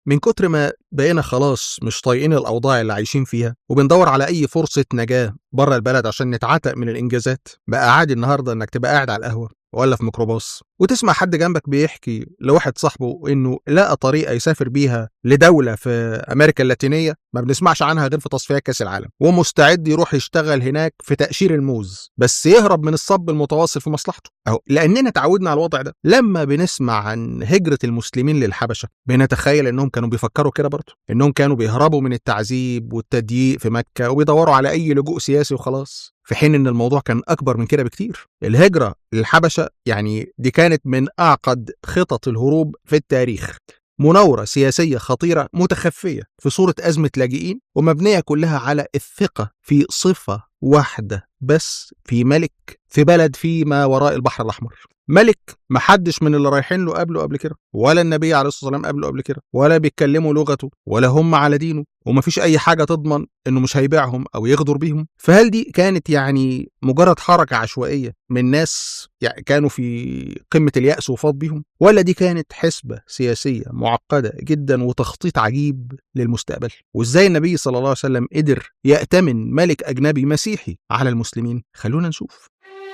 من كتر ما بقينا خلاص مش طايقين الاوضاع اللي عايشين فيها وبندور على اي فرصه نجاه بره البلد عشان نتعتق من الانجازات بقى عادي النهارده انك تبقى قاعد على القهوه ولا في ميكروباص وتسمع حد جنبك بيحكي لواحد صاحبه انه لقى طريقه يسافر بيها لدوله في امريكا اللاتينيه ما بنسمعش عنها غير في تصفيات كاس العالم ومستعد يروح يشتغل هناك في تقشير الموز بس يهرب من الصب المتواصل في مصلحته اهو لاننا تعودنا على الوضع ده لما بنسمع عن هجره المسلمين للحبشه بنتخيل انهم كانوا بيفكروا كده برضه انهم كانوا بيهربوا من التعذيب والتضييق في مكه وبيدوروا على اي لجوء سياسي وخلاص في حين ان الموضوع كان اكبر من كده بكتير الهجره للحبشه يعني دي كانت من اعقد خطط الهروب في التاريخ مناورة سياسية خطيرة متخفية في صورة أزمة لاجئين ومبنية كلها على الثقة في صفة واحدة بس في ملك في بلد في ما وراء البحر الأحمر ملك محدش من اللي رايحين له قبله قبل كده ولا النبي عليه الصلاه والسلام قبله قبل كده ولا بيتكلموا لغته ولا هم على دينه ومفيش اي حاجه تضمن انه مش هيبيعهم او يغدر بيهم فهل دي كانت يعني مجرد حركه عشوائيه من ناس يعني كانوا في قمه الياس وفاض بيهم ولا دي كانت حسبه سياسيه معقده جدا وتخطيط عجيب للمستقبل وازاي النبي صلى الله عليه وسلم قدر يأتمن ملك اجنبي مسيحي على المسلمين خلونا نشوف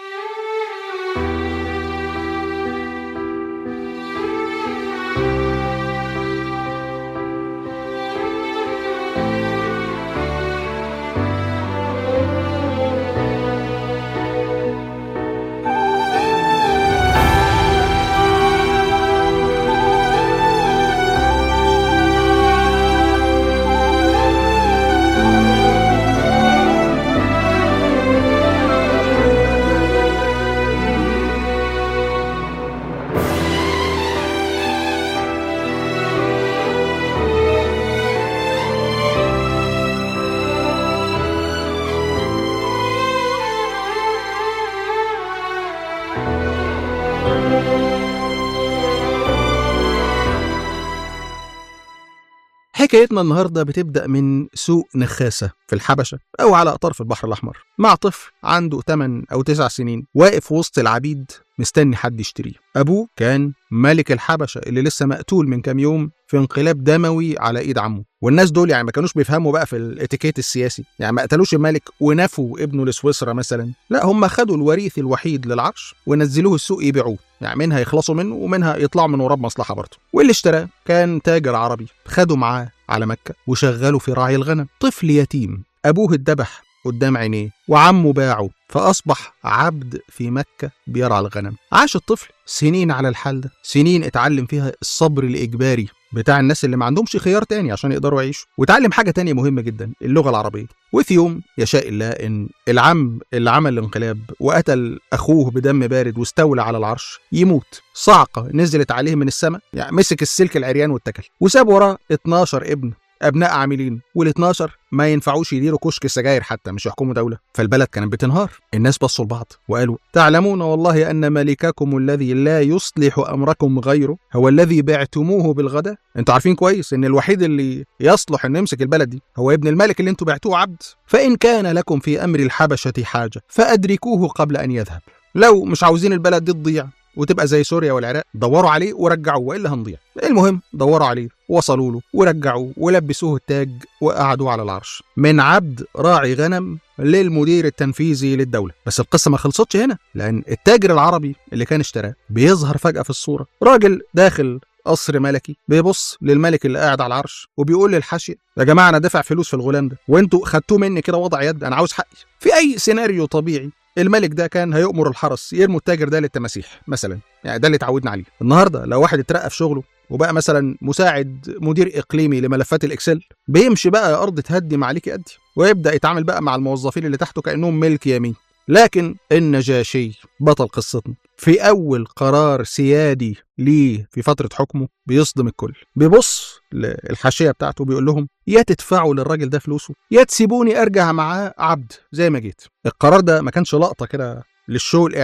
حكايتنا النهارده بتبدا من سوق نخاسه في الحبشه او على اطراف البحر الاحمر مع طفل عنده 8 او 9 سنين واقف وسط العبيد مستني حد يشتريه ابوه كان ملك الحبشه اللي لسه مقتول من كام يوم في انقلاب دموي على ايد عمه والناس دول يعني ما كانوش بيفهموا بقى في الاتيكيت السياسي يعني ما قتلوش الملك ونفوا ابنه لسويسرا مثلا لا هم خدوا الوريث الوحيد للعرش ونزلوه السوق يبيعوه يعني منها يخلصوا منه ومنها يطلعوا من وراه بمصلحه برضه واللي اشتراه كان تاجر عربي خده معاه على مكه وشغله في راعي الغنم طفل يتيم ابوه اتذبح قدام عينيه وعمه باعه فأصبح عبد في مكة بيرعى الغنم عاش الطفل سنين على الحال ده سنين اتعلم فيها الصبر الإجباري بتاع الناس اللي ما عندهمش خيار تاني عشان يقدروا يعيشوا وتعلم حاجة تانية مهمة جدا اللغة العربية وفي يوم يشاء الله إن العم اللي عمل الانقلاب وقتل أخوه بدم بارد واستولى على العرش يموت صعقة نزلت عليه من السماء يعني مسك السلك العريان واتكل وساب وراه 12 ابن ابناء عاملين وال12 ما ينفعوش يديروا كشك سجاير حتى مش يحكموا دوله فالبلد كانت بتنهار الناس بصوا لبعض وقالوا تعلمون والله ان ملككم الذي لا يصلح امركم غيره هو الذي بعتموه بالغداء انتوا عارفين كويس ان الوحيد اللي يصلح انه يمسك البلد دي هو ابن الملك اللي انتوا بعتوه عبد فان كان لكم في امر الحبشه حاجه فادركوه قبل ان يذهب لو مش عاوزين البلد دي تضيع وتبقى زي سوريا والعراق دوروا عليه ورجعوه والا هنضيع المهم دوروا عليه وصلوا له ورجعوه ولبسوه التاج وقعدوه على العرش من عبد راعي غنم للمدير التنفيذي للدولة بس القصة ما خلصتش هنا لأن التاجر العربي اللي كان اشتراه بيظهر فجأة في الصورة راجل داخل قصر ملكي بيبص للملك اللي قاعد على العرش وبيقول للحاشية يا جماعة أنا دافع فلوس في الغلام ده وأنتوا خدتوه مني كده وضع يد أنا عاوز حقي في أي سيناريو طبيعي الملك ده كان هيأمر الحرس يرموا التاجر ده للتماسيح مثلا يعني ده اللي اتعودنا عليه النهارده لو واحد اترقى في شغله وبقى مثلا مساعد مدير اقليمي لملفات الاكسل بيمشي بقى ارض تهدي معاليك ادي ويبدا يتعامل بقى مع الموظفين اللي تحته كانهم ملك يمين لكن النجاشي بطل قصتنا في أول قرار سيادي ليه في فترة حكمه بيصدم الكل بيبص للحاشية بتاعته بيقول لهم يا تدفعوا للراجل ده فلوسه يا تسيبوني أرجع معاه عبد زي ما جيت القرار ده ما كانش لقطة كده للشو الإعلامي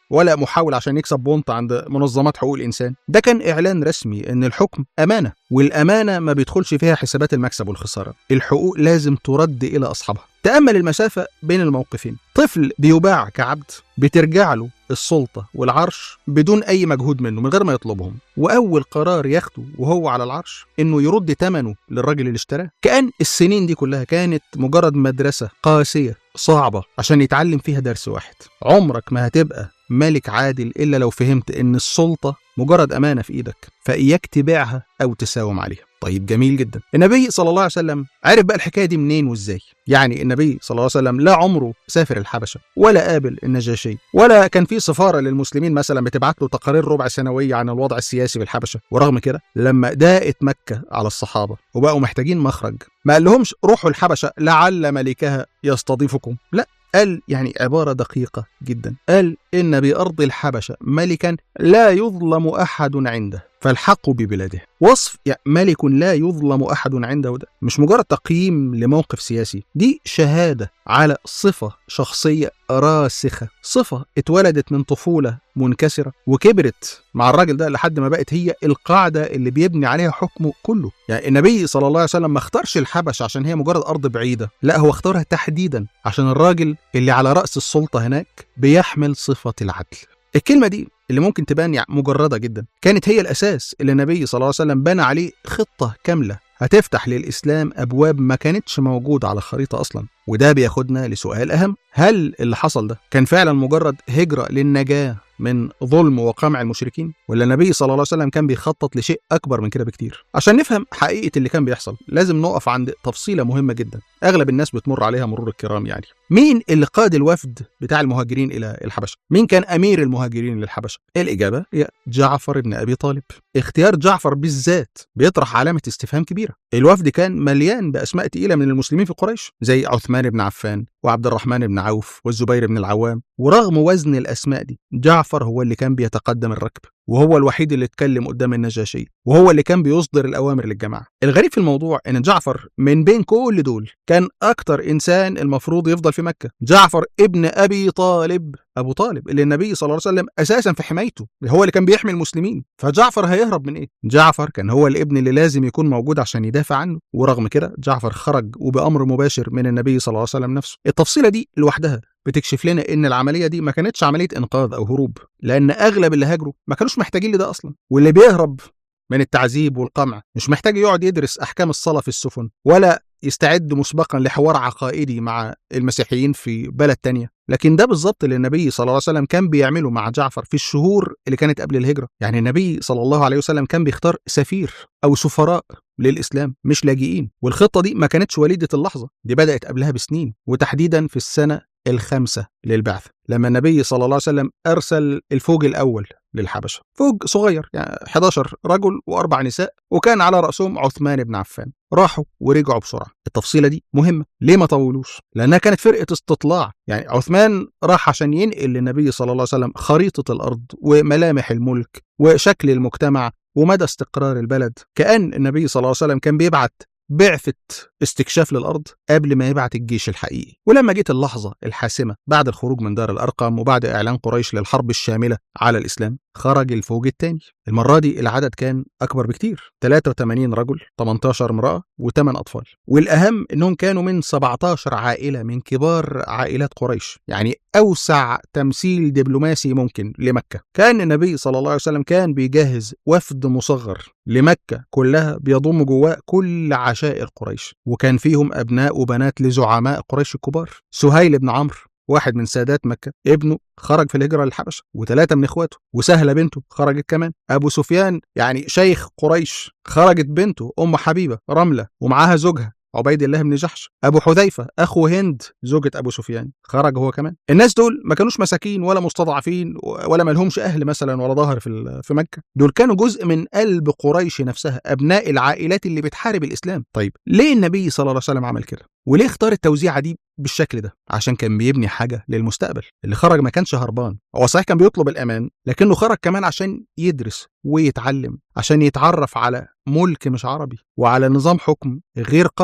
ولا محاولة عشان يكسب بونت عند منظمات حقوق الإنسان ده كان إعلان رسمي إن الحكم أمانة والأمانة ما بيدخلش فيها حسابات المكسب والخسارة الحقوق لازم ترد إلى أصحابها تأمل المسافة بين الموقفين طفل بيباع كعبد بترجع له السلطة والعرش بدون أي مجهود منه من غير ما يطلبهم وأول قرار ياخده وهو على العرش إنه يرد ثمنه للراجل اللي اشتراه كأن السنين دي كلها كانت مجرد مدرسة قاسية صعبة عشان يتعلم فيها درس واحد عمرك ما هتبقى ملك عادل إلا لو فهمت إن السلطة مجرد أمانة في إيدك فإياك تبيعها أو تساوم عليها طيب جميل جدا النبي صلى الله عليه وسلم عرف بقى الحكاية دي منين وإزاي يعني النبي صلى الله عليه وسلم لا عمره سافر الحبشة ولا قابل النجاشي ولا كان في سفارة للمسلمين مثلا بتبعت له تقارير ربع سنوية عن الوضع السياسي في الحبشة ورغم كده لما ضاقت مكة على الصحابة وبقوا محتاجين مخرج ما قال لهمش روحوا الحبشة لعل ملكها يستضيفكم لا قال يعني عبارة دقيقة جدا قال إن بأرض الحبشة ملكا لا يظلم أحد عنده فالحق ببلاده وصف يعني ملك لا يظلم أحد عنده ده مش مجرد تقييم لموقف سياسي دي شهادة على صفة شخصية راسخة صفة اتولدت من طفولة منكسرة وكبرت مع الراجل ده لحد ما بقت هي القاعدة اللي بيبني عليها حكمه كله يعني النبي صلى الله عليه وسلم ما اختارش الحبش عشان هي مجرد أرض بعيدة لا هو اختارها تحديدا عشان الراجل اللي على رأس السلطة هناك بيحمل صفة العدل الكلمة دي اللي ممكن تبان يعني مجردة جدا كانت هي الأساس اللي النبي صلى الله عليه وسلم بنى عليه خطة كاملة هتفتح للإسلام أبواب ما كانتش موجودة على الخريطة أصلا وده بياخدنا لسؤال أهم هل اللي حصل ده كان فعلا مجرد هجرة للنجاة من ظلم وقمع المشركين ولا النبي صلى الله عليه وسلم كان بيخطط لشيء اكبر من كده بكتير عشان نفهم حقيقه اللي كان بيحصل لازم نقف عند تفصيله مهمه جدا اغلب الناس بتمر عليها مرور الكرام يعني مين اللي قاد الوفد بتاع المهاجرين الى الحبشه مين كان امير المهاجرين للحبشه الاجابه هي جعفر بن ابي طالب اختيار جعفر بالذات بيطرح علامه استفهام كبيره الوفد كان مليان باسماء تقيله من المسلمين في قريش زي عثمان بن عفان وعبد الرحمن بن عوف والزبير بن العوام ورغم وزن الاسماء دي جعفر هو اللي كان بيتقدم الركب وهو الوحيد اللي اتكلم قدام النجاشي وهو اللي كان بيصدر الأوامر للجماعة الغريب في الموضوع إن جعفر من بين كل دول كان أكتر إنسان المفروض يفضل في مكة جعفر ابن أبي طالب أبو طالب اللي النبي صلى الله عليه وسلم أساسا في حمايته هو اللي كان بيحمي المسلمين فجعفر هيهرب من إيه؟ جعفر كان هو الابن اللي لازم يكون موجود عشان يدافع عنه ورغم كده جعفر خرج وبأمر مباشر من النبي صلى الله عليه وسلم نفسه التفصيلة دي لوحدها بتكشف لنا ان العمليه دي ما كانتش عمليه انقاذ او هروب لان اغلب اللي هاجروا ما كانوش محتاجين لده اصلا واللي بيهرب من التعذيب والقمع مش محتاج يقعد يدرس احكام الصلاه في السفن ولا يستعد مسبقا لحوار عقائدي مع المسيحيين في بلد تانية لكن ده بالظبط اللي النبي صلى الله عليه وسلم كان بيعمله مع جعفر في الشهور اللي كانت قبل الهجرة يعني النبي صلى الله عليه وسلم كان بيختار سفير أو سفراء للإسلام مش لاجئين والخطة دي ما كانتش وليدة اللحظة دي بدأت قبلها بسنين وتحديدا في السنة الخامسة للبعثة لما النبي صلى الله عليه وسلم أرسل الفوج الأول للحبشة فوج صغير يعني 11 رجل وأربع نساء وكان على رأسهم عثمان بن عفان راحوا ورجعوا بسرعة التفصيلة دي مهمة ليه ما طولوش لأنها كانت فرقة استطلاع يعني عثمان راح عشان ينقل للنبي صلى الله عليه وسلم خريطة الأرض وملامح الملك وشكل المجتمع ومدى استقرار البلد كأن النبي صلى الله عليه وسلم كان بيبعت بعثة استكشاف للأرض قبل ما يبعت الجيش الحقيقي ولما جت اللحظة الحاسمة بعد الخروج من دار الأرقم وبعد إعلان قريش للحرب الشاملة على الإسلام خرج الفوج الثاني المرة دي العدد كان أكبر بكتير 83 رجل 18 امرأة و8 أطفال والأهم إنهم كانوا من 17 عائلة من كبار عائلات قريش يعني أوسع تمثيل دبلوماسي ممكن لمكة كان النبي صلى الله عليه وسلم كان بيجهز وفد مصغر لمكة كلها بيضم جواه كل عشائر قريش وكان فيهم أبناء وبنات لزعماء قريش الكبار سهيل بن عمرو واحد من سادات مكة ابنه خرج في الهجرة للحبشة وثلاثة من إخواته وسهلة بنته خرجت كمان أبو سفيان يعني شيخ قريش خرجت بنته أم حبيبة رملة ومعاها زوجها عبيد الله بن جحش ابو حذيفه اخو هند زوجة ابو سفيان خرج هو كمان الناس دول ما كانوش مساكين ولا مستضعفين ولا ما لهمش اهل مثلا ولا ظهر في في مكه دول كانوا جزء من قلب قريش نفسها ابناء العائلات اللي بتحارب الاسلام طيب ليه النبي صلى الله عليه وسلم عمل كده وليه اختار التوزيعه دي بالشكل ده عشان كان بيبني حاجه للمستقبل اللي خرج ما كانش هربان هو صحيح كان بيطلب الامان لكنه خرج كمان عشان يدرس ويتعلم عشان يتعرف على ملك مش عربي وعلى نظام حكم غير قبلي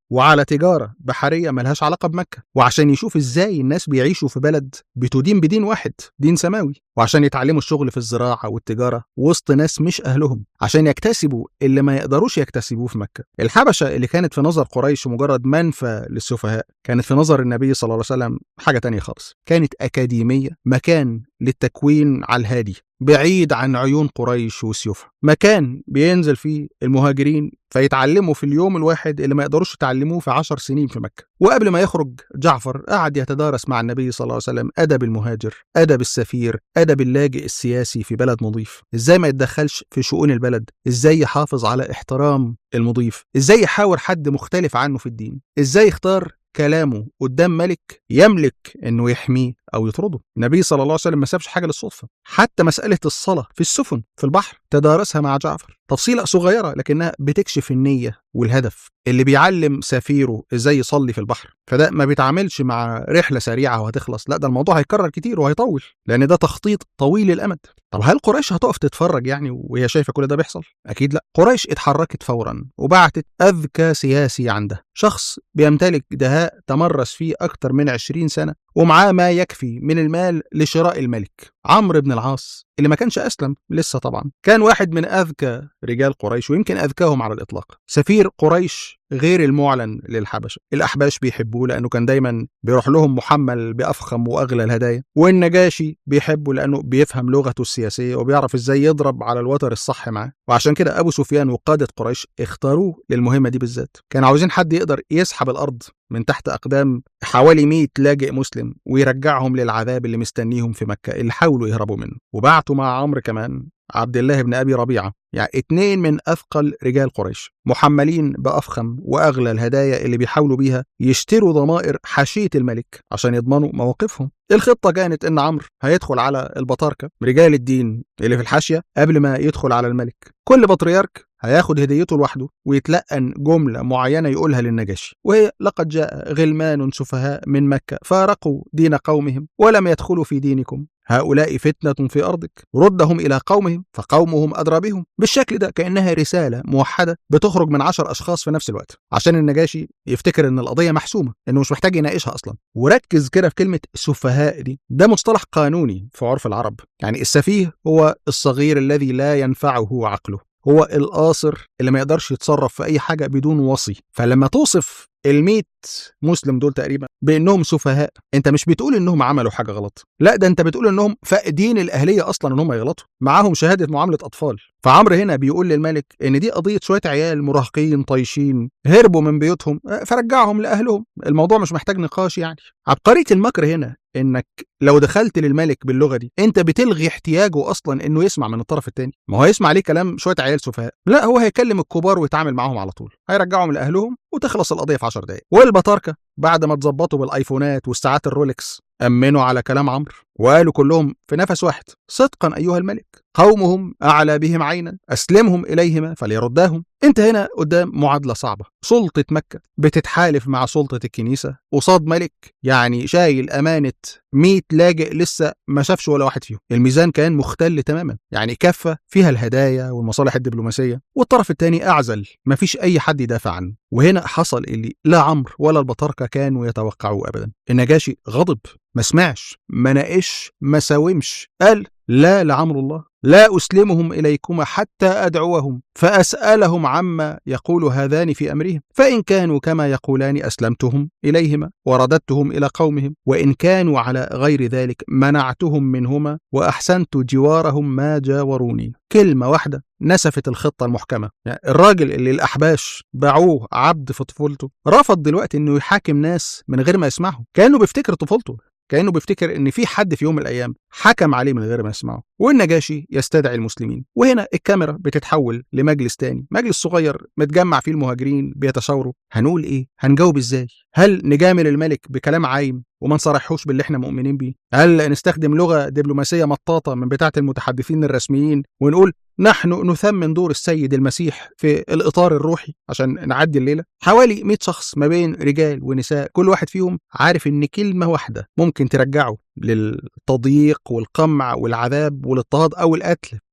وعلى تجارة بحرية ملهاش علاقة بمكة وعشان يشوف ازاي الناس بيعيشوا في بلد بتدين بدين واحد دين سماوي وعشان يتعلموا الشغل في الزراعة والتجارة وسط ناس مش أهلهم عشان يكتسبوا اللي ما يقدروش يكتسبوه في مكة الحبشة اللي كانت في نظر قريش مجرد منفى للسفهاء كانت في نظر النبي صلى الله عليه وسلم حاجة تانية خالص كانت أكاديمية مكان للتكوين على الهادي بعيد عن عيون قريش وسيوفها مكان بينزل فيه المهاجرين فيتعلموا في اليوم الواحد اللي ما يقدروش يتعلموه في عشر سنين في مكة وقبل ما يخرج جعفر قعد يتدارس مع النبي صلى الله عليه وسلم أدب المهاجر أدب السفير أدب اللاجئ السياسي في بلد مضيف إزاي ما يتدخلش في شؤون البلد إزاي يحافظ على احترام المضيف إزاي يحاور حد مختلف عنه في الدين إزاي يختار كلامه قدام ملك يملك انه يحميه او يطرده النبي صلى الله عليه وسلم ما سابش حاجه للصدفه حتى مساله الصلاه في السفن في البحر تدارسها مع جعفر تفصيله صغيره لكنها بتكشف النيه والهدف اللي بيعلم سفيره ازاي يصلي في البحر فده ما بيتعاملش مع رحله سريعه وهتخلص لا ده الموضوع هيكرر كتير وهيطول لان ده تخطيط طويل الامد طب هل قريش هتقف تتفرج يعني وهي شايفه كل ده بيحصل اكيد لا قريش اتحركت فورا وبعتت اذكى سياسي عندها شخص بيمتلك دهاء تمرس فيه اكتر من 20 سنه ومعاه ما يكفي من المال لشراء الملك عمرو بن العاص اللي ما كانش اسلم لسه طبعا كان واحد من اذكى رجال قريش ويمكن اذكاهم على الاطلاق سفير قريش غير المعلن للحبشه الاحباش بيحبوه لانه كان دايما بيروح لهم محمل بافخم واغلى الهدايا والنجاشي بيحبه لانه بيفهم لغته السياسيه وبيعرف ازاي يضرب على الوتر الصح معاه وعشان كده ابو سفيان وقاده قريش اختاروه للمهمه دي بالذات كانوا عاوزين حد يقدر يسحب الارض من تحت اقدام حوالي 100 لاجئ مسلم ويرجعهم للعذاب اللي مستنيهم في مكه اللي حاولوا يهربوا منه وبعتوا مع عمرو كمان عبد الله بن ابي ربيعه يعني اتنين من اثقل رجال قريش محملين بافخم واغلى الهدايا اللي بيحاولوا بيها يشتروا ضمائر حاشيه الملك عشان يضمنوا مواقفهم الخطه كانت ان عمرو هيدخل على البطاركه رجال الدين اللي في الحاشيه قبل ما يدخل على الملك كل بطريرك هياخد هديته لوحده ويتلقن جملة معينة يقولها للنجاشي وهي لقد جاء غلمان سفهاء من مكة فارقوا دين قومهم ولم يدخلوا في دينكم هؤلاء فتنة في أرضك ردهم إلى قومهم فقومهم أدرى بهم بالشكل ده كأنها رسالة موحدة بتخرج من عشر أشخاص في نفس الوقت عشان النجاشي يفتكر إن القضية محسومة إنه مش محتاج يناقشها أصلا وركز كده في كلمة سفهاء دي ده مصطلح قانوني في عرف العرب يعني السفيه هو الصغير الذي لا ينفعه عقله هو القاصر اللي ما يقدرش يتصرف في اي حاجه بدون وصي فلما توصف ال مسلم دول تقريبا بانهم سفهاء انت مش بتقول انهم عملوا حاجه غلط لا ده انت بتقول انهم فاقدين الاهليه اصلا ان هم يغلطوا معاهم شهاده معامله اطفال فعمرو هنا بيقول للملك ان دي قضيه شويه عيال مراهقين طايشين هربوا من بيوتهم فرجعهم لاهلهم الموضوع مش محتاج نقاش يعني عبقريه المكر هنا انك لو دخلت للملك باللغه دي انت بتلغي احتياجه اصلا انه يسمع من الطرف الثاني ما هو يسمع عليه كلام شويه عيال سفهاء لا هو هيكلم الكبار ويتعامل معاهم على طول هيرجعهم لاهلهم وتخلص القضيه في 10 دقائق والبطاركه بعد ما تظبطوا بالايفونات والساعات الرولكس امنوا على كلام عمرو وقالوا كلهم في نفس واحد صدقا ايها الملك قومهم اعلى بهم عينا اسلمهم اليهما فليرداهم انت هنا قدام معادله صعبه سلطه مكه بتتحالف مع سلطه الكنيسه قصاد ملك يعني شايل امانه 100 لاجئ لسه ما شافش ولا واحد فيهم الميزان كان مختل تماما يعني كفه فيها الهدايا والمصالح الدبلوماسيه والطرف الثاني اعزل ما فيش اي حد يدافع عنه وهنا حصل اللي لا عمرو ولا البطاركه كانوا يتوقعوه ابدا النجاشي غضب ما سمعش ما ناقش ما ساومش قال لا لعمر الله لا أسلمهم إليكما حتى أدعوهم فأسألهم عما يقول هذان في أمرهم فإن كانوا كما يقولان أسلمتهم إليهما ورددتهم إلى قومهم وإن كانوا على غير ذلك منعتهم منهما وأحسنت جوارهم ما جاوروني كلمة واحدة نسفت الخطة المحكمة يعني الراجل اللي الأحباش باعوه عبد في طفولته رفض دلوقتي إنه يحاكم ناس من غير ما يسمعهم كأنه بيفتكر طفولته كانه بيفتكر ان في حد في يوم من الايام حكم عليه من غير ما يسمعه والنجاشي يستدعي المسلمين وهنا الكاميرا بتتحول لمجلس تاني مجلس صغير متجمع فيه المهاجرين بيتشاوروا هنقول ايه هنجاوب ازاي هل نجامل الملك بكلام عايم وما نصرحوش باللي احنا مؤمنين بيه هل نستخدم لغه دبلوماسيه مطاطه من بتاعه المتحدثين الرسميين ونقول نحن نثمن دور السيد المسيح في الإطار الروحي عشان نعدي الليلة حوالي 100 شخص ما بين رجال ونساء كل واحد فيهم عارف إن كلمة واحدة ممكن ترجعه للتضييق والقمع والعذاب والاضطهاد أو القتل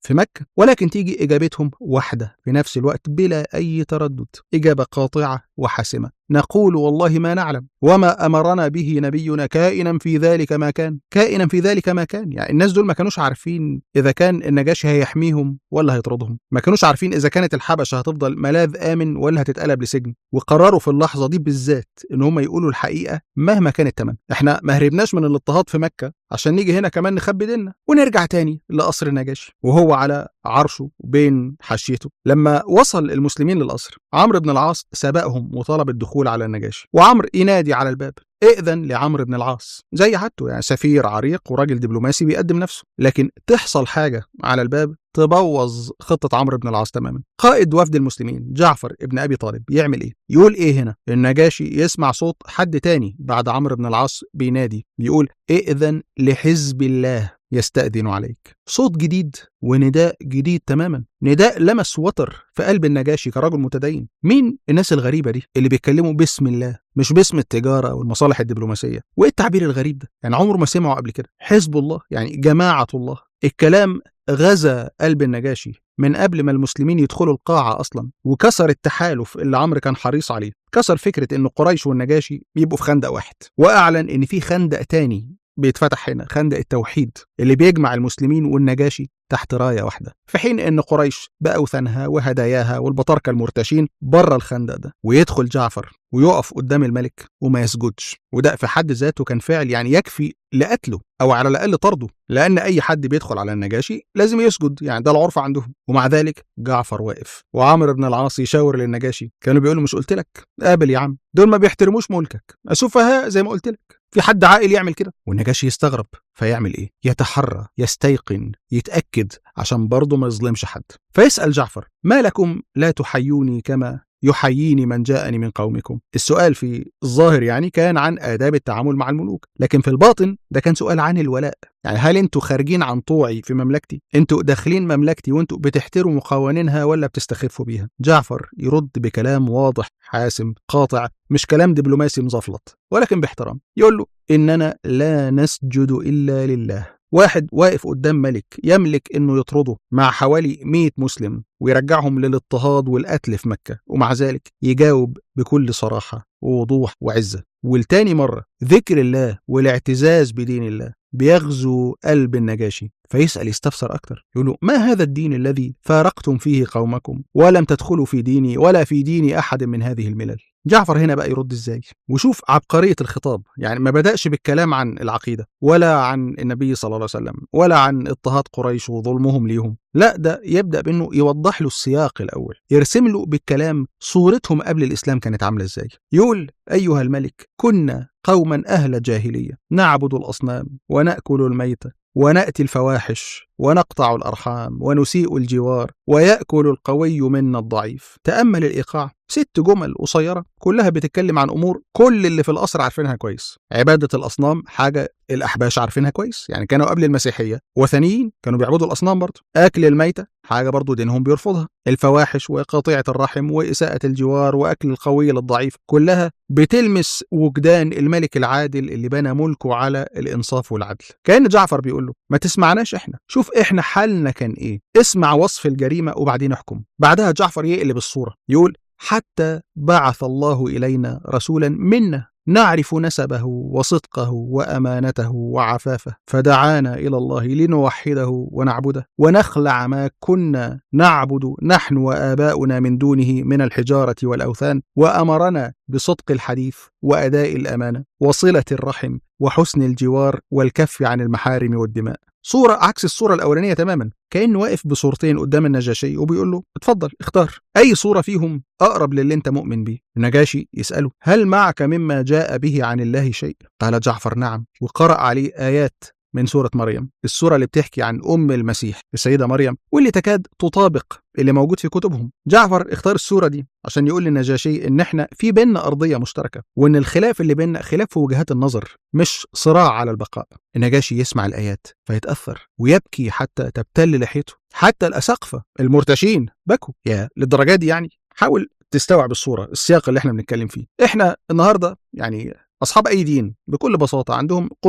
في مكة ولكن تيجي إجابتهم واحدة في نفس الوقت بلا أي تردد إجابة قاطعة وحاسمة نقول والله ما نعلم وما أمرنا به نبينا كائنا في ذلك ما كان كائنا في ذلك ما كان يعني الناس دول ما كانوش عارفين إذا كان النجاشي هيحميهم ولا هيطردهم ما كانوش عارفين إذا كانت الحبشة هتفضل ملاذ آمن ولا هتتقلب لسجن وقرروا في اللحظة دي بالذات إن هم يقولوا الحقيقة مهما كان الثمن احنا ما هربناش من الاضطهاد في مكة عشان نيجي هنا كمان نخبي ديننا ونرجع تاني لقصر النجاشي وهو على عرشه بين حاشيته لما وصل المسلمين للقصر عمرو بن العاص سبقهم وطلب الدخول على النجاشي وعمرو ينادي على الباب ائذن لعمرو بن العاص زي حالته يعني سفير عريق وراجل دبلوماسي بيقدم نفسه لكن تحصل حاجه على الباب تبوظ خطة عمرو بن العاص تماما قائد وفد المسلمين جعفر ابن أبي طالب يعمل إيه؟ يقول إيه هنا؟ النجاشي يسمع صوت حد تاني بعد عمرو بن العاص بينادي بيقول ائذن لحزب الله يستأذن عليك صوت جديد ونداء جديد تماما نداء لمس وتر في قلب النجاشي كرجل متدين مين الناس الغريبة دي اللي بيتكلموا باسم الله مش باسم التجارة والمصالح الدبلوماسية وايه التعبير الغريب ده يعني عمره ما سمعه قبل كده حزب الله يعني جماعة الله الكلام غزا قلب النجاشي من قبل ما المسلمين يدخلوا القاعة أصلا وكسر التحالف اللي عمرو كان حريص عليه كسر فكرة إن قريش والنجاشي يبقوا في خندق واحد وأعلن إن في خندق تاني بيتفتح هنا خندق التوحيد اللي بيجمع المسلمين والنجاشي تحت راية واحدة في حين أن قريش بأوثانها وهداياها والبطاركة المرتشين بره الخندق ده ويدخل جعفر ويقف قدام الملك وما يسجدش وده في حد ذاته كان فعل يعني يكفي لقتله أو على الأقل طرده لأن أي حد بيدخل على النجاشي لازم يسجد يعني ده العرف عندهم ومع ذلك جعفر واقف وعمرو بن العاص يشاور للنجاشي كانوا بيقولوا مش قلت لك قابل يا عم دول ما بيحترموش ملكك سفهاء زي ما قلت لك في حد عاقل يعمل كده والنجاشي يستغرب فيعمل ايه يتحرى يستيقن يتاكد عشان برضه ما يظلمش حد فيسال جعفر ما لكم لا تحيوني كما يحييني من جاءني من قومكم السؤال في الظاهر يعني كان عن آداب التعامل مع الملوك لكن في الباطن ده كان سؤال عن الولاء يعني هل انتوا خارجين عن طوعي في مملكتي انتوا داخلين مملكتي وانتوا بتحترموا قوانينها ولا بتستخفوا بيها جعفر يرد بكلام واضح حاسم قاطع مش كلام دبلوماسي مزفلط ولكن باحترام يقول له اننا لا نسجد الا لله واحد واقف قدام ملك يملك انه يطرده مع حوالي 100 مسلم ويرجعهم للاضطهاد والقتل في مكة ومع ذلك يجاوب بكل صراحة ووضوح وعزة والتاني مرة ذكر الله والاعتزاز بدين الله بيغزو قلب النجاشي فيسأل يستفسر أكتر يقول له ما هذا الدين الذي فارقتم فيه قومكم ولم تدخلوا في ديني ولا في دين أحد من هذه الملل جعفر هنا بقى يرد ازاي وشوف عبقرية الخطاب يعني ما بدأش بالكلام عن العقيدة ولا عن النبي صلى الله عليه وسلم ولا عن اضطهاد قريش وظلمهم ليهم لا ده يبدأ بأنه يوضح له السياق الأول يرسم له بالكلام صورتهم قبل الإسلام كانت عاملة ازاي يقول أيها الملك كنا قوما أهل جاهلية نعبد الأصنام ونأكل الميتة ونأتي الفواحش ونقطع الأرحام ونسيء الجوار ويأكل القوي منا الضعيف تأمل الإيقاع ست جمل قصيرة كلها بتتكلم عن أمور كل اللي في القصر عارفينها كويس عبادة الأصنام حاجة الأحباش عارفينها كويس يعني كانوا قبل المسيحية وثنيين كانوا بيعبدوا الأصنام برضه أكل الميتة حاجة برضه دينهم بيرفضها الفواحش وقطيعة الرحم وإساءة الجوار وأكل القوي للضعيف كلها بتلمس وجدان الملك العادل اللي بنى ملكه على الإنصاف والعدل كأن جعفر بيقول له ما تسمعناش إحنا شوف إحنا حالنا كان إيه اسمع وصف الجريمة وبعدين احكم بعدها جعفر يقلب الصورة يقول حتى بعث الله إلينا رسولا منا نعرف نسبه وصدقه وامانته وعفافه فدعانا الى الله لنوحده ونعبده ونخلع ما كنا نعبد نحن واباؤنا من دونه من الحجاره والاوثان وامرنا بصدق الحديث واداء الامانه وصله الرحم وحسن الجوار والكف عن المحارم والدماء صورة عكس الصورة الأولانية تماما كأنه واقف بصورتين قدام النجاشي وبيقول له اتفضل اختار أي صورة فيهم أقرب للي أنت مؤمن بيه النجاشي يسأله هل معك مما جاء به عن الله شيء قال جعفر نعم وقرأ عليه آيات من سورة مريم السورة اللي بتحكي عن أم المسيح السيدة مريم واللي تكاد تطابق اللي موجود في كتبهم جعفر اختار السورة دي عشان يقول للنجاشي ان احنا في بيننا أرضية مشتركة وان الخلاف اللي بيننا خلاف في وجهات النظر مش صراع على البقاء النجاشي يسمع الآيات فيتأثر ويبكي حتى تبتل لحيته حتى الأساقفة المرتشين بكوا يا للدرجة دي يعني حاول تستوعب الصورة السياق اللي احنا بنتكلم فيه احنا النهاردة يعني أصحاب أي دين بكل بساطة عندهم قدرة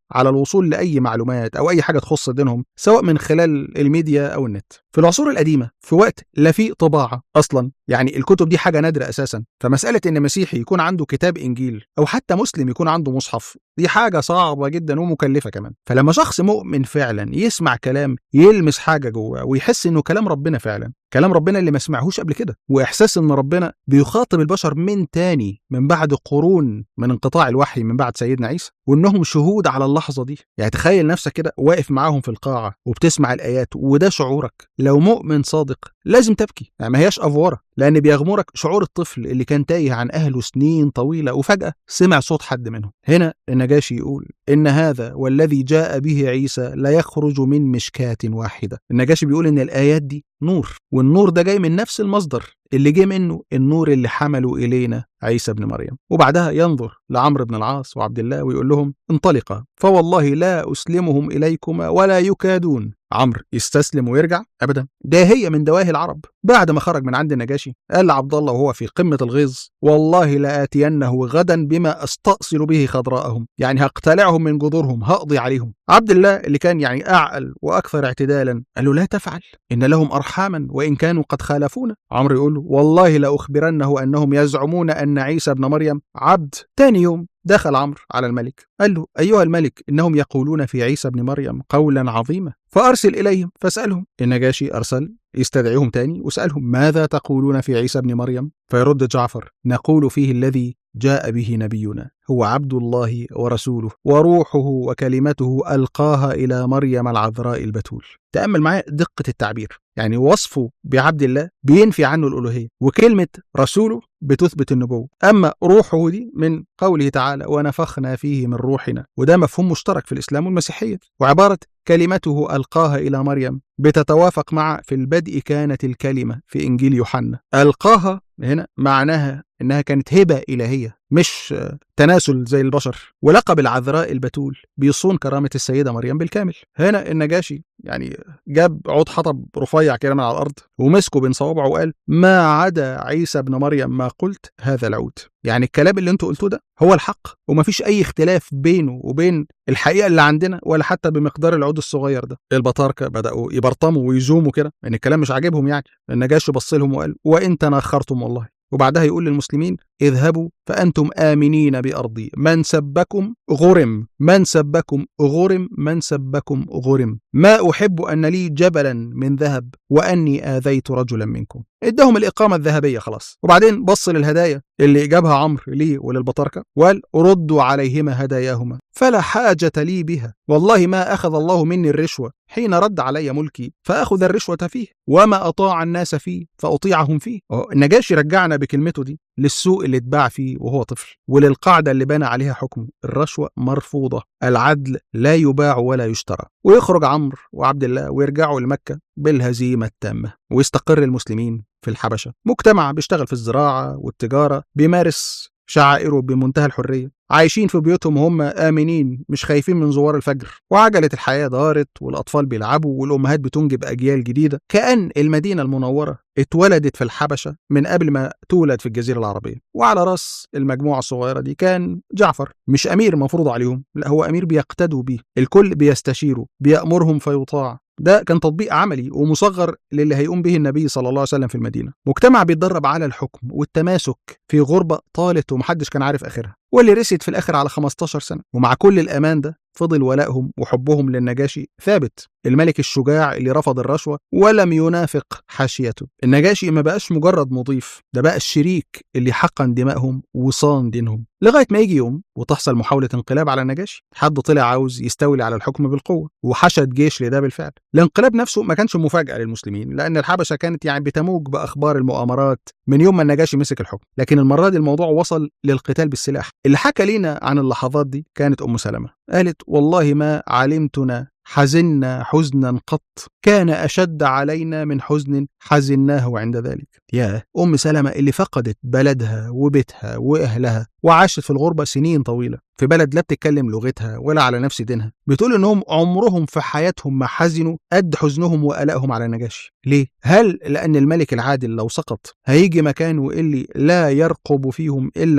على الوصول لاي معلومات او اي حاجه تخص دينهم سواء من خلال الميديا او النت في العصور القديمه في وقت لا في طباعه اصلا يعني الكتب دي حاجه نادره اساسا فمساله ان مسيحي يكون عنده كتاب انجيل او حتى مسلم يكون عنده مصحف دي حاجه صعبه جدا ومكلفه كمان فلما شخص مؤمن فعلا يسمع كلام يلمس حاجه جواه ويحس انه كلام ربنا فعلا كلام ربنا اللي ما سمعهوش قبل كده واحساس ان ربنا بيخاطب البشر من تاني من بعد قرون من انقطاع الوحي من بعد سيدنا عيسى وانهم شهود على اللحظه دي يعني تخيل نفسك كده واقف معاهم في القاعه وبتسمع الايات وده شعورك لو مؤمن صادق لازم تبكي يعني ما هياش افوره لان بيغمرك شعور الطفل اللي كان تايه عن اهله سنين طويله وفجاه سمع صوت حد منهم هنا النجاشي يقول ان هذا والذي جاء به عيسى لا يخرج من مشكاه واحده النجاشي بيقول ان الايات دي نور والنور ده جاي من نفس المصدر اللي جه منه النور اللي حمله إلينا عيسى بن مريم وبعدها ينظر لعمرو بن العاص وعبد الله ويقول لهم انطلقا فوالله لا أسلمهم إليكما ولا يكادون عمرو يستسلم ويرجع ابدا ده هي من دواهي العرب بعد ما خرج من عند النجاشي قال لعبد الله وهو في قمه الغيظ والله لاتينه غدا بما استاصل به خضراءهم يعني هقتلعهم من جذورهم هقضي عليهم عبد الله اللي كان يعني اعقل واكثر اعتدالا قال له لا تفعل ان لهم ارحاما وان كانوا قد خالفونا عمرو يقول له والله لاخبرنه انهم يزعمون ان عيسى ابن مريم عبد تاني يوم دخل عمرو على الملك قال له أيها الملك إنهم يقولون في عيسى ابن مريم قولا عظيما فأرسل إليهم فاسألهم النجاشي أرسل يستدعيهم تاني وسألهم ماذا تقولون في عيسى ابن مريم فيرد جعفر نقول فيه الذي جاء به نبينا هو عبد الله ورسوله وروحه وكلمته ألقاها إلى مريم العذراء البتول تأمل معايا دقة التعبير يعني وصفه بعبد الله بينفي عنه الألوهية وكلمة رسوله بتثبت النبوة أما روحه دي من قوله تعالى ونفخنا فيه من روحنا وده مفهوم مشترك في الإسلام والمسيحية وعبارة كلمته ألقاها إلى مريم بتتوافق مع في البدء كانت الكلمة في إنجيل يوحنا ألقاها هنا معناها إنها كانت هبة إلهية مش تناسل زي البشر ولقب العذراء البتول بيصون كرامة السيدة مريم بالكامل هنا النجاشي يعني جاب عود حطب رفيع كده من على الأرض ومسكه بين صوابعه وقال ما عدا عيسى ابن مريم ما قلت هذا العود يعني الكلام اللي انتوا قلتوه ده هو الحق ومفيش أي اختلاف بينه وبين الحقيقة اللي عندنا ولا حتى بمقدار العود الصغير ده البطاركة بدأوا يبرطموا ويزوموا كده ان الكلام مش عاجبهم يعني النجاشي بص لهم وقال وإن تناخرتم والله وبعدها يقول للمسلمين اذهبوا فأنتم آمنين بأرضي من سبكم غرم من سبكم غرم من سبكم غرم ما أحب أن لي جبلا من ذهب وأني آذيت رجلا منكم ادهم الإقامة الذهبية خلاص وبعدين بص للهدايا اللي جابها عمرو ليه وللبطاركة وقال ردوا عليهما هداياهما فلا حاجة لي بها والله ما أخذ الله مني الرشوة حين رد علي ملكي فأخذ الرشوة فيه وما أطاع الناس فيه فأطيعهم فيه النجاشي رجعنا بكلمته دي للسوق اللي اتباع فيه وهو طفل وللقاعدة اللي بنى عليها حكمه الرشوة مرفوضة العدل لا يباع ولا يشترى ويخرج عمرو وعبد الله ويرجعوا لمكة بالهزيمة التامة ويستقر المسلمين في الحبشة مجتمع بيشتغل في الزراعة والتجارة بيمارس شعائره بمنتهى الحرية عايشين في بيوتهم وهم آمنين مش خايفين من زوار الفجر وعجلة الحياة دارت والأطفال بيلعبوا والأمهات بتنجب أجيال جديدة كأن المدينة المنورة اتولدت في الحبشة من قبل ما تولد في الجزيرة العربية وعلى رأس المجموعة الصغيرة دي كان جعفر مش أمير مفروض عليهم لا هو أمير بيقتدوا بيه الكل بيستشيره بيأمرهم فيطاع ده كان تطبيق عملي ومصغر للي هيقوم به النبي صلى الله عليه وسلم في المدينة مجتمع بيتدرب على الحكم والتماسك في غربة طالت ومحدش كان عارف آخرها واللي رست في الآخر على 15 سنة ومع كل الأمان ده فضل ولائهم وحبهم للنجاشي ثابت الملك الشجاع اللي رفض الرشوة ولم ينافق حاشيته النجاشي ما بقاش مجرد مضيف ده بقى الشريك اللي حقن دمائهم وصان دينهم لغاية ما يجي يوم وتحصل محاولة انقلاب على النجاشي حد طلع عاوز يستولي على الحكم بالقوة وحشد جيش لده بالفعل الانقلاب نفسه ما كانش مفاجأة للمسلمين لأن الحبشة كانت يعني بتموج بأخبار المؤامرات من يوم ما النجاشي مسك الحكم لكن المرة دي الموضوع وصل للقتال بالسلاح اللي حكى لينا عن اللحظات دي كانت أم سلمة قالت والله ما علمتنا حزنا حزنا قط كان أشد علينا من حزن حزناه عند ذلك يا أم سلمة اللي فقدت بلدها وبيتها وأهلها وعاشت في الغربة سنين طويلة في بلد لا بتتكلم لغتها ولا على نفس دينها بتقول انهم عمرهم في حياتهم ما حزنوا قد حزنهم وقلقهم على النجاشي ليه هل لان الملك العادل لو سقط هيجي مكانه اللي لا يرقب فيهم الا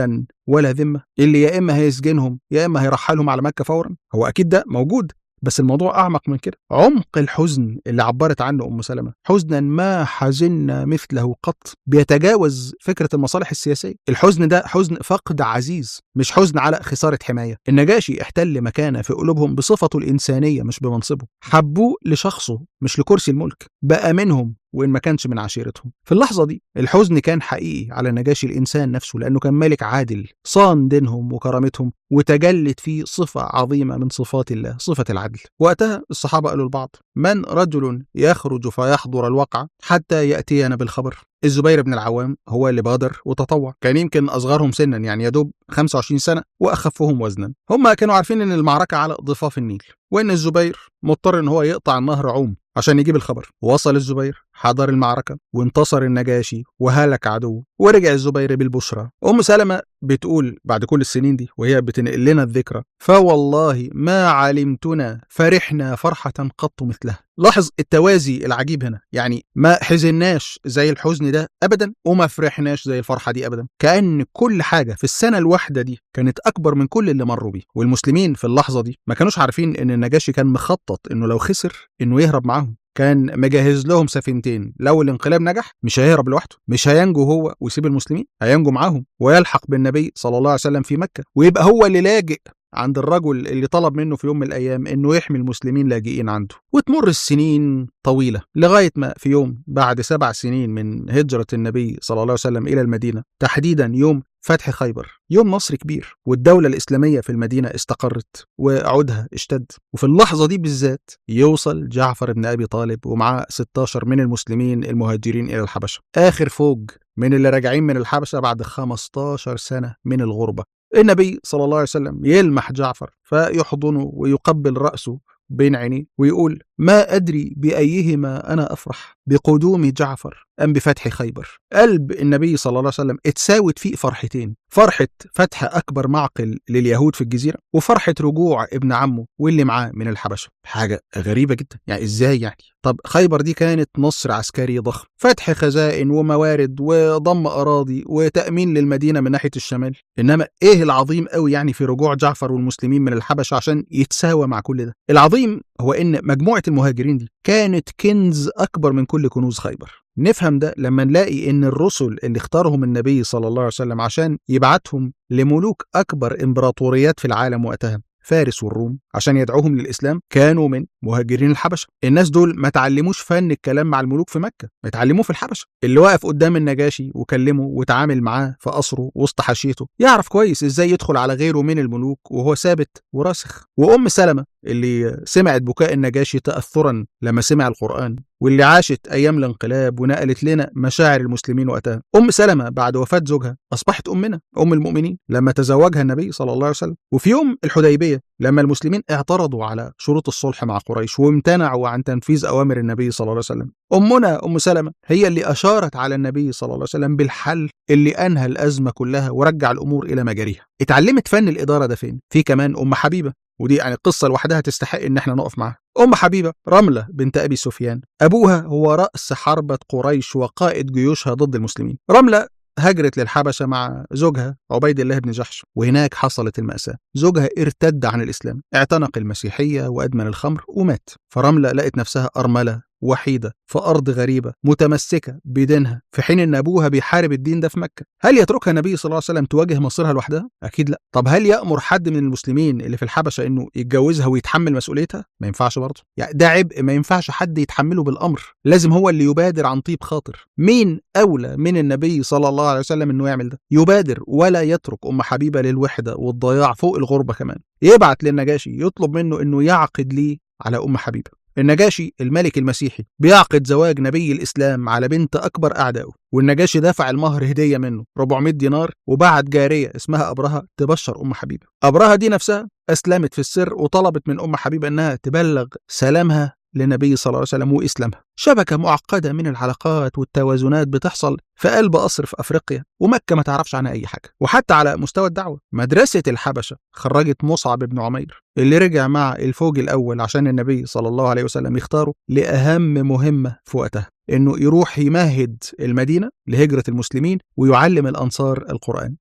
ولا ذمة اللي يا إما هيسجنهم يا إما هيرحلهم على مكة فورا هو أكيد ده موجود بس الموضوع أعمق من كده عمق الحزن اللي عبرت عنه أم سلمة حزنا ما حزنا مثله قط بيتجاوز فكرة المصالح السياسية الحزن ده حزن فقد عزيز مش حزن على خسارة حماية النجاشي احتل مكانه في قلوبهم بصفته الإنسانية مش بمنصبه حبوه لشخصه مش لكرسي الملك بقى منهم وإن ما كانش من عشيرتهم في اللحظة دي الحزن كان حقيقي على نجاشي الإنسان نفسه لأنه كان ملك عادل صان دينهم وكرامتهم وتجلت فيه صفة عظيمة من صفات الله صفة العدل وقتها الصحابة قالوا لبعض من رجل يخرج فيحضر الوقع حتى يأتينا بالخبر الزبير بن العوام هو اللي بادر وتطوع كان يمكن أصغرهم سنا يعني يدوب 25 سنة وأخفهم وزنا هم كانوا عارفين إن المعركة على ضفاف النيل وإن الزبير مضطر إن هو يقطع النهر عوم عشان يجيب الخبر وصل الزبير حضر المعركة وانتصر النجاشي وهلك عدوه ورجع الزبير بالبشرى أم سلمة بتقول بعد كل السنين دي وهي بتنقل لنا الذكرى فوالله ما علمتنا فرحنا فرحة قط مثلها لاحظ التوازي العجيب هنا يعني ما حزناش زي الحزن ده ابدا وما فرحناش زي الفرحه دي ابدا كان كل حاجه في السنه الواحده دي كانت اكبر من كل اللي مروا بيه والمسلمين في اللحظه دي ما كانوش عارفين ان النجاشي كان مخطط انه لو خسر انه يهرب معاهم كان مجهز لهم سفينتين لو الانقلاب نجح مش هيهرب لوحده مش هينجو هو ويسيب المسلمين هينجو معاهم ويلحق بالنبي صلى الله عليه وسلم في مكة ويبقى هو اللي لاجئ عند الرجل اللي طلب منه في يوم من الأيام إنه يحمي المسلمين لاجئين عنده وتمر السنين طويلة لغاية ما في يوم بعد سبع سنين من هجرة النبي صلى الله عليه وسلم إلى المدينة تحديدا يوم فتح خيبر يوم نصر كبير والدولة الإسلامية في المدينة استقرت وعودها اشتد وفي اللحظة دي بالذات يوصل جعفر بن أبي طالب ومعاه 16 من المسلمين المهاجرين إلى الحبشة آخر فوج من اللي راجعين من الحبشة بعد 15 سنة من الغربة النبي صلى الله عليه وسلم يلمح جعفر فيحضنه ويقبل رأسه بين عينيه ويقول ما أدري بأيهما أنا أفرح بقدوم جعفر أم بفتح خيبر قلب النبي صلى الله عليه وسلم اتساوت فيه فرحتين فرحة فتح أكبر معقل لليهود في الجزيرة وفرحة رجوع ابن عمه واللي معاه من الحبشة حاجة غريبة جدا يعني إزاي يعني طب خيبر دي كانت نصر عسكري ضخم فتح خزائن وموارد وضم أراضي وتأمين للمدينة من ناحية الشمال إنما إيه العظيم قوي يعني في رجوع جعفر والمسلمين من الحبشة عشان يتساوى مع كل ده العظيم هو إن مجموعة المهاجرين دي كانت كنز أكبر من كل كنوز خيبر نفهم ده لما نلاقي ان الرسل اللي اختارهم النبي صلى الله عليه وسلم عشان يبعتهم لملوك اكبر امبراطوريات في العالم وقتها فارس والروم عشان يدعوهم للإسلام كانوا من مهاجرين الحبشة الناس دول ما تعلموش فن الكلام مع الملوك في مكة ما اتعلموه في الحبشة اللي واقف قدام النجاشي وكلمه وتعامل معاه في قصره وسط حاشيته يعرف كويس ازاي يدخل على غيره من الملوك وهو ثابت وراسخ وأم سلمة اللي سمعت بكاء النجاشي تأثرا لما سمع القرآن واللي عاشت أيام الانقلاب ونقلت لنا مشاعر المسلمين وقتها أم سلمة بعد وفاة زوجها أصبحت أمنا أم المؤمنين لما تزوجها النبي صلى الله عليه وسلم وفي يوم الحديبية لما المسلمين اعترضوا على شروط الصلح مع قريش وامتنعوا عن تنفيذ أوامر النبي صلى الله عليه وسلم أمنا أم سلمة هي اللي أشارت على النبي صلى الله عليه وسلم بالحل اللي أنهى الأزمة كلها ورجع الأمور إلى مجاريها اتعلمت فن الإدارة ده فين؟ في كمان أم حبيبة ودي يعني قصة لوحدها تستحق إن احنا نقف معاها أم حبيبة رملة بنت أبي سفيان أبوها هو رأس حربة قريش وقائد جيوشها ضد المسلمين رملة هاجرت للحبشة مع زوجها عبيد الله بن جحش وهناك حصلت المأساة زوجها ارتد عن الإسلام اعتنق المسيحية وأدمن الخمر ومات فرملة لقت نفسها أرملة وحيدة في أرض غريبة متمسكة بدينها في حين أن أبوها بيحارب الدين ده في مكة هل يتركها النبي صلى الله عليه وسلم تواجه مصيرها لوحدها؟ أكيد لا طب هل يأمر حد من المسلمين اللي في الحبشة أنه يتجوزها ويتحمل مسؤوليتها؟ ما ينفعش برضه يعني ده عبء ما ينفعش حد يتحمله بالأمر لازم هو اللي يبادر عن طيب خاطر مين أولى من النبي صلى الله عليه وسلم أنه يعمل ده؟ يبادر ولا يترك أم حبيبة للوحدة والضياع فوق الغربة كمان يبعت للنجاشي يطلب منه أنه يعقد ليه على أم حبيبة النجاشي الملك المسيحي بيعقد زواج نبي الإسلام على بنت أكبر أعدائه والنجاشي دفع المهر هدية منه 400 دينار وبعت جارية اسمها أبرهة تبشر أم حبيبة أبرهة دي نفسها أسلمت في السر وطلبت من أم حبيبة أنها تبلغ سلامها للنبي صلى الله عليه وسلم وإسلامها شبكة معقدة من العلاقات والتوازنات بتحصل في قلب قصر في أفريقيا ومكة ما تعرفش عنها أي حاجة وحتى على مستوى الدعوة مدرسة الحبشة خرجت مصعب بن عمير اللي رجع مع الفوج الأول عشان النبي صلى الله عليه وسلم يختاره لأهم مهمة في وقتها إنه يروح يمهد المدينة لهجرة المسلمين ويعلم الأنصار القرآن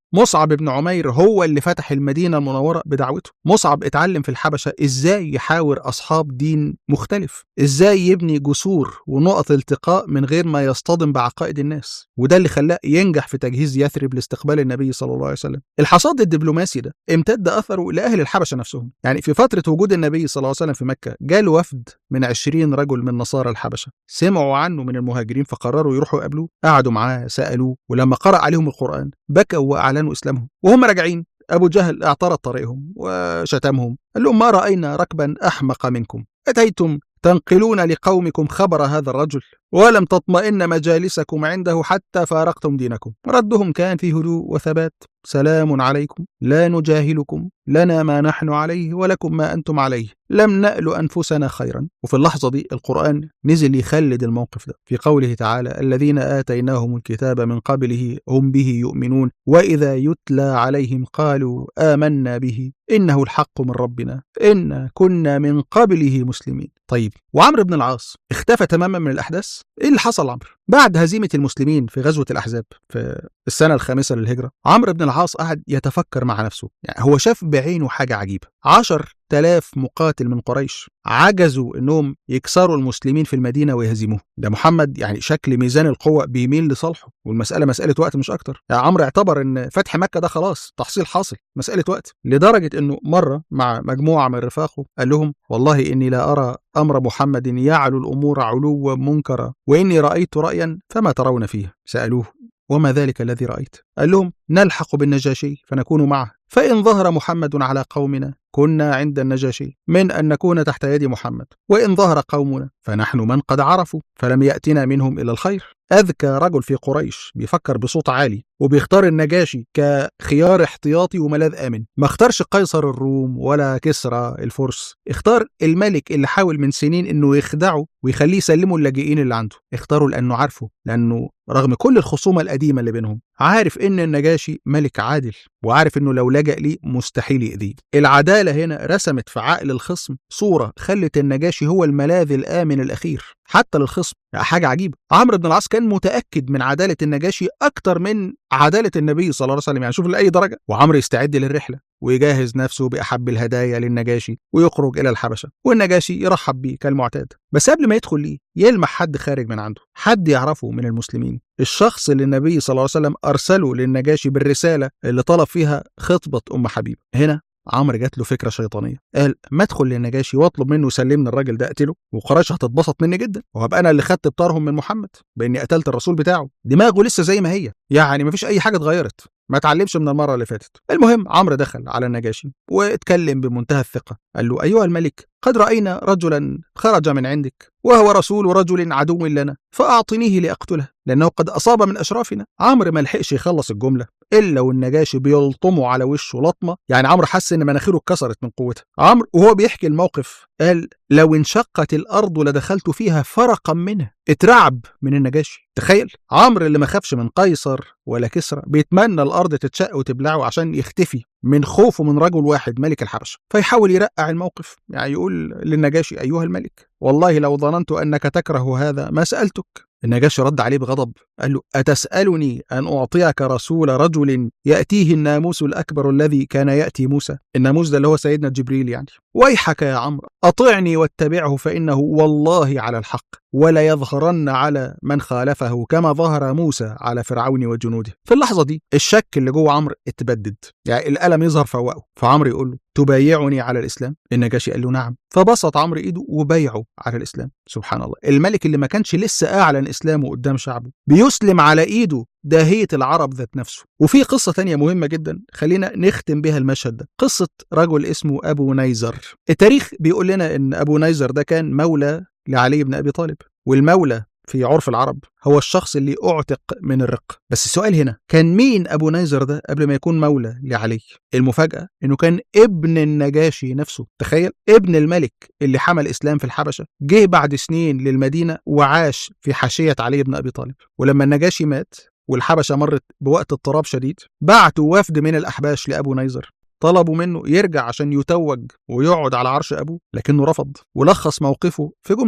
مصعب بن عمير هو اللي فتح المدينة المنورة بدعوته مصعب اتعلم في الحبشة ازاي يحاور اصحاب دين مختلف ازاي يبني جسور ونقط التقاء من غير ما يصطدم بعقائد الناس وده اللي خلاه ينجح في تجهيز يثرب لاستقبال النبي صلى الله عليه وسلم الحصاد الدبلوماسي ده امتد اثره لاهل الحبشة نفسهم يعني في فترة وجود النبي صلى الله عليه وسلم في مكة جاله وفد من 20 رجل من نصارى الحبشة سمعوا عنه من المهاجرين فقرروا يروحوا يقابلوه قعدوا معاه سألوه ولما قرأ عليهم القرآن بكوا وأعلنوا إسلامهم وهم راجعين أبو جهل اعترض طريقهم وشتمهم قال لهم ما رأينا ركبا أحمق منكم أتيتم تنقلون لقومكم خبر هذا الرجل ولم تطمئن مجالسكم عنده حتى فارقتم دينكم ردهم كان في هدوء وثبات سلام عليكم لا نجاهلكم لنا ما نحن عليه ولكم ما أنتم عليه لم نأل أنفسنا خيرا وفي اللحظة دي القرآن نزل يخلد الموقف ده في قوله تعالى الذين آتيناهم الكتاب من قبله هم به يؤمنون وإذا يتلى عليهم قالوا آمنا به إنه الحق من ربنا إنا كنا من قبله مسلمين طيب وعمرو بن العاص اختفى تماما من الأحداث إيه اللي حصل عمرو بعد هزيمة المسلمين في غزوة الأحزاب في السنة الخامسة للهجرة عمرو بن العاص قعد يتفكر مع نفسه يعني هو شاف بعينه حاجة عجيبة عشر تلاف مقاتل من قريش عجزوا انهم يكسروا المسلمين في المدينه ويهزموه ده محمد يعني شكل ميزان القوه بيميل لصالحه والمساله مساله وقت مش اكتر يعني عمرو اعتبر ان فتح مكه ده خلاص تحصيل حاصل مساله وقت لدرجه انه مره مع مجموعه من رفاقه قال لهم والله اني لا ارى امر محمد يعلو الامور علوا منكرا واني رايت رايا فما ترون فيه سالوه وما ذلك الذي رايت قال لهم نلحق بالنجاشي فنكون معه فإن ظهر محمد على قومنا كنا عند النجاشي من أن نكون تحت يد محمد وإن ظهر قومنا فنحن من قد عرفوا فلم يأتنا منهم إلى الخير أذكى رجل في قريش بيفكر بصوت عالي وبيختار النجاشي كخيار احتياطي وملاذ آمن ما اختارش قيصر الروم ولا كسرى الفرس اختار الملك اللي حاول من سنين انه يخدعه ويخليه يسلمه اللاجئين اللي عنده اختاره لانه عارفه لانه رغم كل الخصومه القديمه اللي بينهم عارف ان النجاشي ملك عادل وعارف انه لو لجأ ليه مستحيل يأذيه العداله هنا رسمت في عقل الخصم صوره خلت النجاشي هو الملاذ الامن الاخير حتى للخصم حاجه عجيبه عمرو بن العاص كان متاكد من عداله النجاشي اكتر من عداله النبي صلى الله عليه وسلم يعني شوف لاي درجه وعمرو يستعد للرحله ويجهز نفسه بأحب الهدايا للنجاشي ويخرج إلى الحبشة والنجاشي يرحب بيه كالمعتاد بس قبل ما يدخل ليه يلمح حد خارج من عنده حد يعرفه من المسلمين الشخص اللي النبي صلى الله عليه وسلم أرسله للنجاشي بالرسالة اللي طلب فيها خطبة أم حبيب هنا عمرو جات له فكره شيطانيه قال ما ادخل للنجاشي واطلب منه يسلمني الراجل ده اقتله وقريش هتتبسط مني جدا وهبقى انا اللي خدت بطارهم من محمد باني قتلت الرسول بتاعه دماغه لسه زي ما هي يعني مفيش اي حاجه اتغيرت ما اتعلمش من المره اللي فاتت المهم عمرو دخل على النجاشي واتكلم بمنتهى الثقه قال له ايها الملك قد راينا رجلا خرج من عندك وهو رسول رجل عدو لنا فاعطنيه لاقتله لانه قد اصاب من اشرافنا عمرو ما لحقش يخلص الجمله الا والنجاشي بيلطمه على وشه لطمه يعني عمرو حس ان مناخيره اتكسرت من قوتها عمرو وهو بيحكي الموقف قال لو انشقت الارض لدخلت فيها فرقا منها اترعب من النجاشي تخيل عمرو اللي ما خافش من قيصر ولا كسرى بيتمنى الارض تتشق وتبلعه عشان يختفي من خوفه من رجل واحد ملك الحبشه فيحاول يرقع الموقف يعني يقول للنجاشي ايها الملك والله لو ظننت انك تكره هذا ما سالتك النجاشي رد عليه بغضب قال له أتسألني أن أعطيك رسول رجل يأتيه الناموس الأكبر الذي كان يأتي موسى الناموس ده اللي هو سيدنا جبريل يعني ويحك يا عمرو أطعني واتبعه فإنه والله على الحق ولا يظهرن على من خالفه كما ظهر موسى على فرعون وجنوده في اللحظة دي الشك اللي جوه عمرو اتبدد يعني الألم يظهر فوقه فعمرو يقول له تبايعني على الإسلام النجاشي قال له نعم فبسط عمرو إيده وبايعه على الإسلام سبحان الله الملك اللي ما كانش لسه أعلن إسلامه قدام شعبه بيسلم على إيده داهية العرب ذات نفسه وفي قصة تانية مهمة جدا خلينا نختم بها المشهد ده قصة رجل اسمه أبو نيزر التاريخ بيقول لنا إن أبو نيزر ده كان مولى لعلي بن أبي طالب والمولى في عرف العرب هو الشخص اللي أعتق من الرق بس السؤال هنا كان مين أبو نيزر ده قبل ما يكون مولى لعلي المفاجأة إنه كان ابن النجاشي نفسه تخيل ابن الملك اللي حمل الإسلام في الحبشة جه بعد سنين للمدينة وعاش في حاشية علي بن أبي طالب ولما النجاشي مات والحبشة مرت بوقت اضطراب شديد بعتوا وفد من الأحباش لأبو نيزر طلبوا منه يرجع عشان يتوج ويقعد على عرش أبوه لكنه رفض ولخص موقفه في جملة واحدة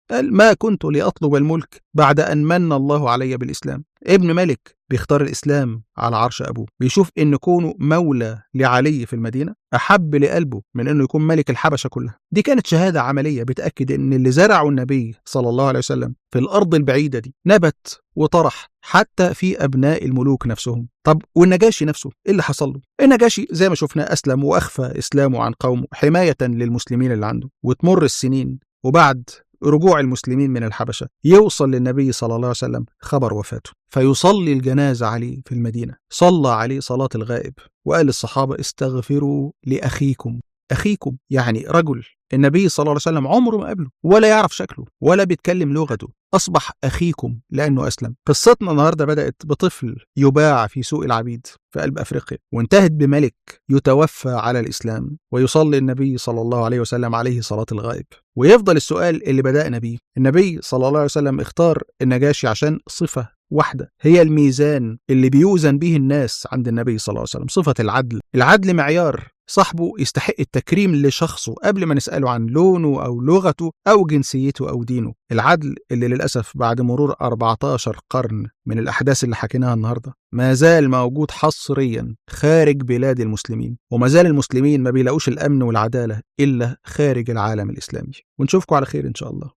قال ما كنت لأطلب الملك بعد أن من الله علي بالإسلام ابن ملك بيختار الإسلام على عرش أبوه بيشوف إن كونه مولى لعلي في المدينة أحب لقلبه من إنه يكون ملك الحبشة كلها دي كانت شهادة عملية بتأكد إن اللي زرعه النبي صلى الله عليه وسلم في الأرض البعيدة دي نبت وطرح حتى في أبناء الملوك نفسهم طب والنجاشي نفسه إيه اللي حصل له النجاشي زي ما شفنا أسلم وأخفى إسلامه عن قومه حماية للمسلمين اللي عنده وتمر السنين وبعد رجوع المسلمين من الحبشة يوصل للنبي صلى الله عليه وسلم خبر وفاته فيصلي الجنازة عليه في المدينة صلى عليه صلاة الغائب وقال للصحابة استغفروا لأخيكم أخيكم يعني رجل النبي صلى الله عليه وسلم عمره ما قابله ولا يعرف شكله ولا بيتكلم لغته أصبح أخيكم لأنه أسلم قصتنا النهاردة بدأت بطفل يباع في سوق العبيد في قلب أفريقيا وانتهت بملك يتوفى على الإسلام ويصلي النبي صلى الله عليه وسلم عليه صلاة الغائب ويفضل السؤال اللي بدأنا بيه النبي صلى الله عليه وسلم اختار النجاشي عشان صفة واحدة هي الميزان اللي بيوزن به الناس عند النبي صلى الله عليه وسلم صفة العدل العدل معيار صاحبه يستحق التكريم لشخصه قبل ما نسأله عن لونه أو لغته أو جنسيته أو دينه العدل اللي للأسف بعد مرور 14 قرن من الأحداث اللي حكيناها النهاردة ما زال موجود حصريا خارج بلاد المسلمين وما زال المسلمين ما بيلاقوش الأمن والعدالة إلا خارج العالم الإسلامي ونشوفكم على خير إن شاء الله